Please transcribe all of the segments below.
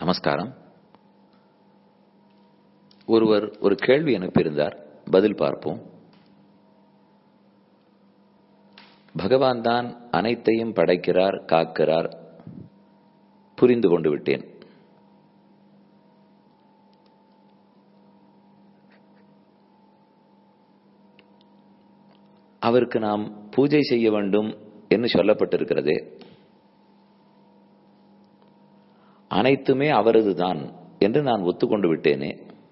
நமஸ்காரம் ஒருவர் ஒரு கேள்வி அனுப்பியிருந்தார் பதில் பார்ப்போம் பகவான் தான் அனைத்தையும் படைக்கிறார் காக்கிறார் புரிந்து கொண்டு விட்டேன் அவருக்கு நாம் பூஜை செய்ய வேண்டும் என்று சொல்லப்பட்டிருக்கிறதே அனைத்துமே அவரதுதான் என்று நான் ஒத்துக்கொண்டு விட்டேனே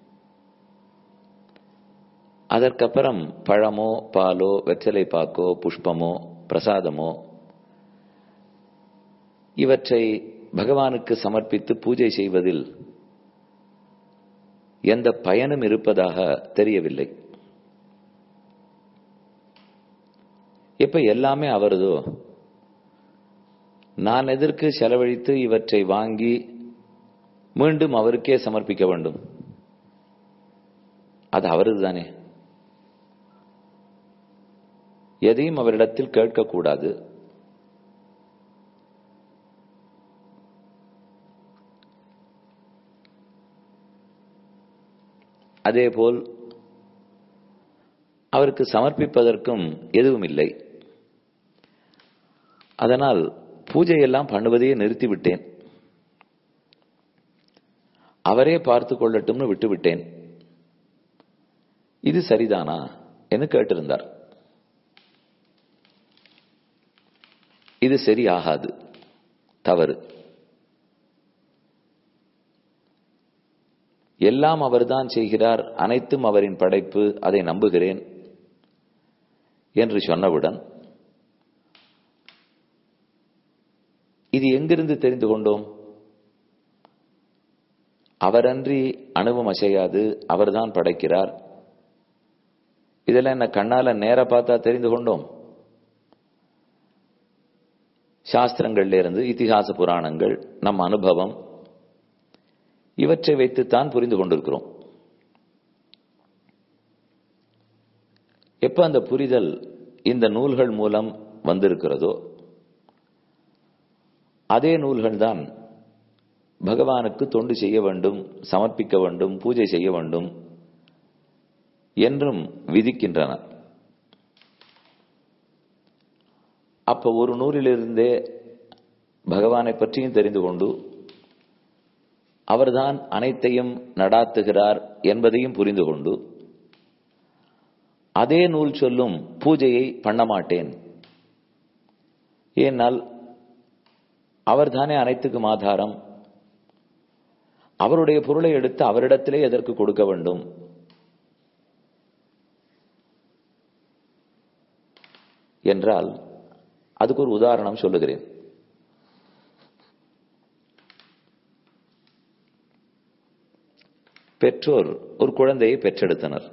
அதற்கப்புறம் பழமோ பாலோ வெற்றிலை பாக்கோ புஷ்பமோ பிரசாதமோ இவற்றை பகவானுக்கு சமர்ப்பித்து பூஜை செய்வதில் எந்த பயனும் இருப்பதாக தெரியவில்லை இப்ப எல்லாமே அவரதோ நான் எதற்கு செலவழித்து இவற்றை வாங்கி மீண்டும் அவருக்கே சமர்ப்பிக்க வேண்டும் அது அவரது தானே எதையும் அவரிடத்தில் கேட்கக்கூடாது அதேபோல் அவருக்கு சமர்ப்பிப்பதற்கும் எதுவும் இல்லை அதனால் பூஜையெல்லாம் பண்ணுவதையே நிறுத்திவிட்டேன் அவரே பார்த்து கொள்ளட்டும்னு விட்டுவிட்டேன் இது சரிதானா என்று கேட்டிருந்தார் இது சரியாகாது தவறு எல்லாம் அவர்தான் செய்கிறார் அனைத்தும் அவரின் படைப்பு அதை நம்புகிறேன் என்று சொன்னவுடன் இது எங்கிருந்து தெரிந்து கொண்டோம் அவரன்றி அணுவும் அசையாது அவர்தான் படைக்கிறார் இதெல்லாம் என்ன கண்ணால நேர பார்த்தா தெரிந்து கொண்டோம் சாஸ்திரங்கள்ல இருந்து இத்திகாச புராணங்கள் நம் அனுபவம் இவற்றை வைத்துத்தான் புரிந்து கொண்டிருக்கிறோம் எப்ப அந்த புரிதல் இந்த நூல்கள் மூலம் வந்திருக்கிறதோ அதே நூல்கள் தான் பகவானுக்கு தொண்டு செய்ய வேண்டும் சமர்ப்பிக்க வேண்டும் பூஜை செய்ய வேண்டும் என்றும் விதிக்கின்றன அப்ப ஒரு நூலிலிருந்தே பகவானை பற்றியும் தெரிந்து கொண்டு அவர்தான் அனைத்தையும் நடாத்துகிறார் என்பதையும் புரிந்து கொண்டு அதே நூல் சொல்லும் பூஜையை பண்ண மாட்டேன் ஏனால் அவர்தானே அனைத்துக்கும் ஆதாரம் அவருடைய பொருளை எடுத்து அவரிடத்திலே எதற்கு கொடுக்க வேண்டும் என்றால் அதுக்கு ஒரு உதாரணம் சொல்லுகிறேன் பெற்றோர் ஒரு குழந்தையை பெற்றெடுத்தனர்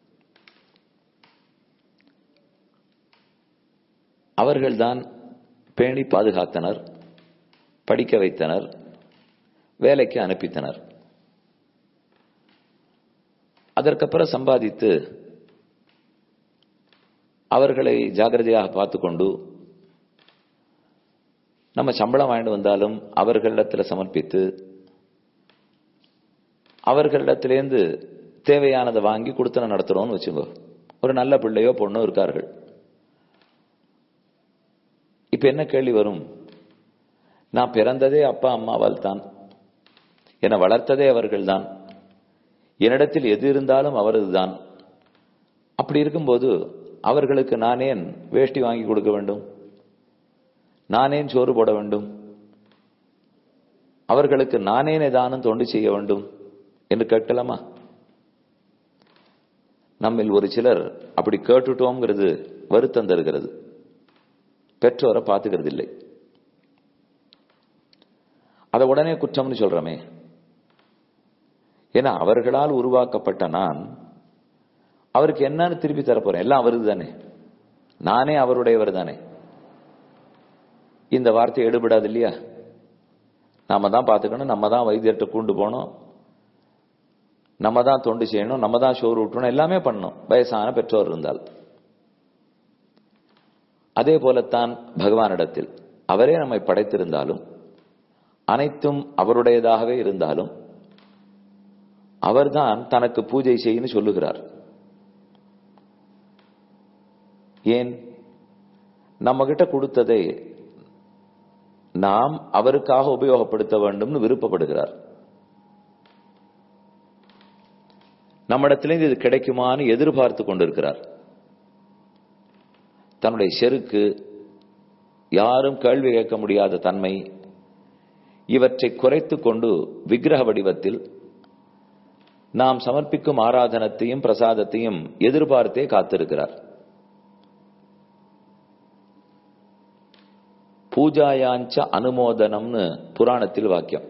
அவர்கள்தான் பேணி பாதுகாத்தனர் படிக்க வைத்தனர் வேலைக்கு அனுப்பித்தனர் அதற்கப்புறம் சம்பாதித்து அவர்களை ஜாகிரதையாக பார்த்து கொண்டு நம்ம சம்பளம் வாங்கிட்டு வந்தாலும் அவர்களிடத்தில் சமர்ப்பித்து அவர்களிடத்திலேருந்து தேவையானதை வாங்கி கொடுத்தன நடத்துறோம்னு வச்சுக்கோ ஒரு நல்ல பிள்ளையோ பொண்ணோ இருக்கார்கள் இப்ப என்ன கேள்வி வரும் நான் பிறந்ததே அப்பா அம்மாவால் தான் என்னை வளர்த்ததே அவர்கள் தான் என்னிடத்தில் எது இருந்தாலும் அவரது தான் அப்படி இருக்கும்போது அவர்களுக்கு நானேன் வேஷ்டி வாங்கி கொடுக்க வேண்டும் நானேன் சோறு போட வேண்டும் அவர்களுக்கு நானேன் ஏதானும் தொண்டு செய்ய வேண்டும் என்று கேட்கலாமா நம்மில் ஒரு சிலர் அப்படி கேட்டுட்டோங்கிறது வருத்தம் தருகிறது பெற்றோரை பார்த்துக்கிறது இல்லை அதை உடனே குற்றம்னு சொல்றமே ஏன்னா அவர்களால் உருவாக்கப்பட்ட நான் அவருக்கு என்னன்னு திருப்பி தரப்போறேன் எல்லாம் அவரது தானே நானே அவருடையவர் தானே இந்த வார்த்தை எடுபடாது இல்லையா நாம தான் பார்த்துக்கணும் நம்ம தான் வைத்தியர்கிட்ட கூண்டு போகணும் நம்ம தான் தொண்டு செய்யணும் நம்ம தான் ஷோர் விட்டணும் எல்லாமே பண்ணணும் வயசான பெற்றோர் இருந்தால் அதே போலத்தான் பகவானிடத்தில் அவரே நம்மை படைத்திருந்தாலும் அனைத்தும் அவருடையதாகவே இருந்தாலும் அவர்தான் தனக்கு பூஜை செய்யன்னு சொல்லுகிறார் ஏன் நம்ம கிட்ட கொடுத்ததை நாம் அவருக்காக உபயோகப்படுத்த வேண்டும்னு விருப்பப்படுகிறார் நம்மிடத்திலிருந்து இது கிடைக்குமான்னு எதிர்பார்த்து கொண்டிருக்கிறார் தன்னுடைய செருக்கு யாரும் கேள்வி கேட்க முடியாத தன்மை இவற்றை குறைத்து கொண்டு விக்கிரக வடிவத்தில் நாம் சமர்ப்பிக்கும் ஆராதனத்தையும் பிரசாதத்தையும் எதிர்பார்த்தே காத்திருக்கிறார் பூஜாயாஞ்ச அனுமோதனம்னு புராணத்தில் வாக்கியம்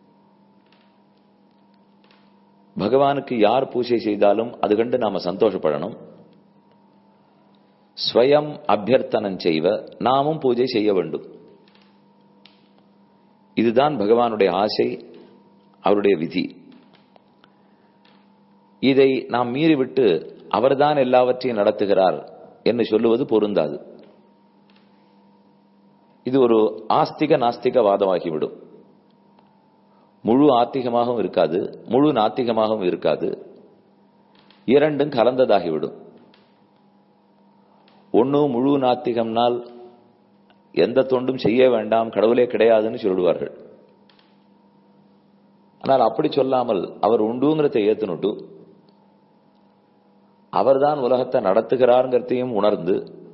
பகவானுக்கு யார் பூஜை செய்தாலும் அது கண்டு நாம சந்தோஷப்படணும் ஸ்வயம் அபியர்த்தனம் செய்வ நாமும் பூஜை செய்ய வேண்டும் இதுதான் பகவானுடைய ஆசை அவருடைய விதி இதை நாம் மீறிவிட்டு அவர்தான் எல்லாவற்றையும் நடத்துகிறார் என்று சொல்லுவது பொருந்தாது இது ஒரு ஆஸ்திக நாஸ்திக வாதமாகிவிடும் முழு ஆத்திகமாகவும் இருக்காது முழு நாத்திகமாகவும் இருக்காது இரண்டும் கலந்ததாகிவிடும் ஒன்னு முழு நாத்திகம்னால் எந்த தொண்டும் செய்ய வேண்டாம் கடவுளே கிடையாதுன்னு சொல்லுவார்கள் ஆனால் அப்படி சொல்லாமல் அவர் உண்டுங்கிறத ஏத்துனுட்டு அவர்தான் உலகத்தை நடத்துகிறாருங்கிறதையும் உணர்ந்து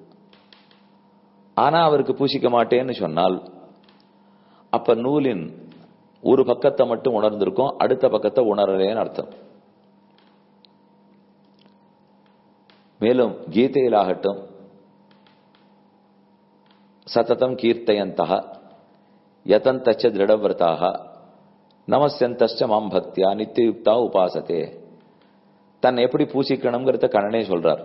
ஆனா அவருக்கு பூசிக்க மாட்டேன்னு சொன்னால் அப்ப நூலின் ஒரு பக்கத்தை மட்டும் உணர்ந்திருக்கோம் அடுத்த பக்கத்தை உணரலேன்னு அர்த்தம் மேலும் கீதையிலாகட்டும் சததம் கீர்த்தயந்தக யதந்தச்ச திருடவிரதாக நமஸ்யந்தச்ச மாம் பக்தியா நித்தியுக்தா உபாசத்தே தன்னை எப்படி பூசிக்கணுங்கிறத கண்ணனே சொல்றார்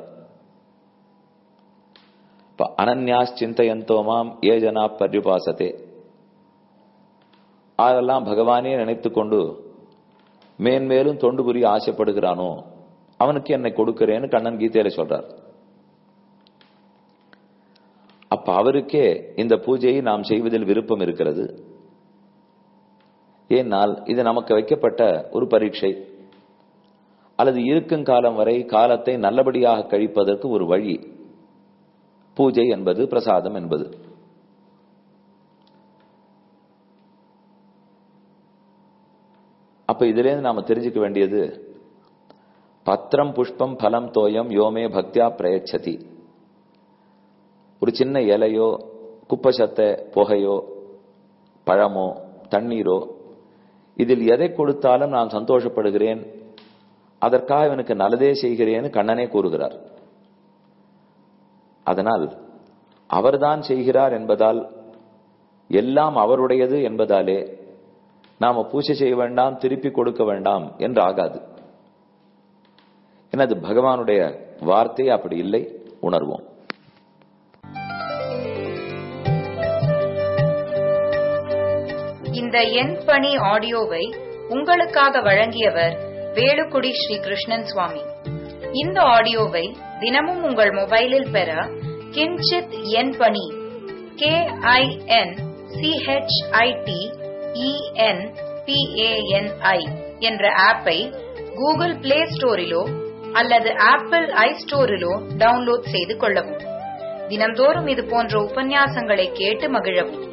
இப்ப அனன்யாஸ் சிந்தையந்தோ மாம் ஏ ஜனா பரிபாசத்தே அதெல்லாம் பகவானே நினைத்து கொண்டு மேன்மேலும் தொண்டு புரிய ஆசைப்படுகிறானோ அவனுக்கு என்னை கொடுக்கிறேன்னு கண்ணன் கீதையில சொல்றார் அப்ப அவருக்கே இந்த பூஜையை நாம் செய்வதில் விருப்பம் இருக்கிறது ஏனால் இது நமக்கு வைக்கப்பட்ட ஒரு பரீட்சை அல்லது இருக்கும் காலம் வரை காலத்தை நல்லபடியாக கழிப்பதற்கு ஒரு வழி பூஜை என்பது பிரசாதம் என்பது அப்ப இதிலேருந்து நாம தெரிஞ்சுக்க வேண்டியது பத்திரம் புஷ்பம் பலம் தோயம் யோமே பக்தியா பிரயச்சதி ஒரு சின்ன இலையோ குப்பசத்தை புகையோ பழமோ தண்ணீரோ இதில் எதை கொடுத்தாலும் நான் சந்தோஷப்படுகிறேன் அதற்காக இவனுக்கு நல்லதே செய்கிறேன்னு கண்ணனே கூறுகிறார் அதனால் அவர்தான் செய்கிறார் என்பதால் எல்லாம் அவருடையது என்பதாலே நாம பூஜை செய்ய வேண்டாம் திருப்பி கொடுக்க வேண்டாம் என்று ஆகாது எனது பகவானுடைய வார்த்தை அப்படி இல்லை உணர்வோம் இந்த எண் பணி ஆடியோவை உங்களுக்காக வழங்கியவர் வேலுக்குடி ஸ்ரீ கிருஷ்ணன் சுவாமி இந்த ஆடியோவை தினமும் உங்கள் மொபைலில் பெற கிஞ்சித் எண் பணி கே ஐ என் சிஹெச்ஐடி இஎன் பிஏஎன்ஐ என்ற ஆப்பை கூகுள் பிளே ஸ்டோரிலோ அல்லது ஆப்பிள் ஐ ஸ்டோரிலோ டவுன்லோட் செய்து கொள்ளவும் தினந்தோறும் இது போன்ற உபன்யாசங்களை கேட்டு மகிழவும்